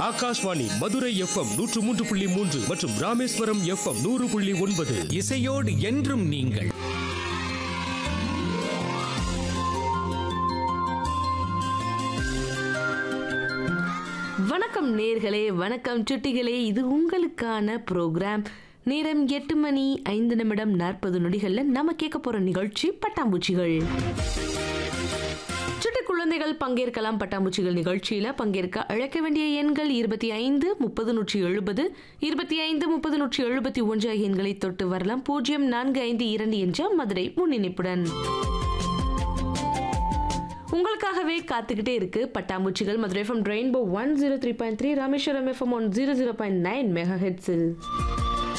Akashvani Madurai FM நூற்று மூன்று புள்ளி மூன்று மற்றும் ராமேஸ்வரம் எஃப்எம் நூறு புள்ளி ஒன்பது இசையோடு என்றும் நீங்கள் வணக்கம் நேர்களே வணக்கம் சுட்டிகளே இது உங்களுக்கான ப்ரோக்ராம் நேரம் எட்டு மணி ஐந்து நிமிடம் நாற்பது நொடிகள்ல நம்ம கேட்க போற நிகழ்ச்சி பட்டாம்பூச்சிகள் சுட்டி குழந்தைகள் பங்கேற்கலாம் பட்டாம்பூச்சிகள் நிகழ்ச்சியில பங்கேற்க அழைக்க வேண்டிய எண்கள் இருபத்தி ஐந்து முப்பது நூற்றி எழுபது இருபத்தி ஐந்து முப்பது நூற்றி எழுபத்தி ஒன்று ஆகிய எண்களை தொட்டு வரலாம் பூஜ்ஜியம் நான்கு ஐந்து இரண்டு என்ற மதுரை முன்னிணைப்புடன் உங்களுக்காகவே காத்துக்கிட்டே இருக்கு பட்டாம்பூச்சிகள் Madurai FM rainbow one zero three point three Rameswaram FM one zero zero point nine mega ஹெட்ஸில்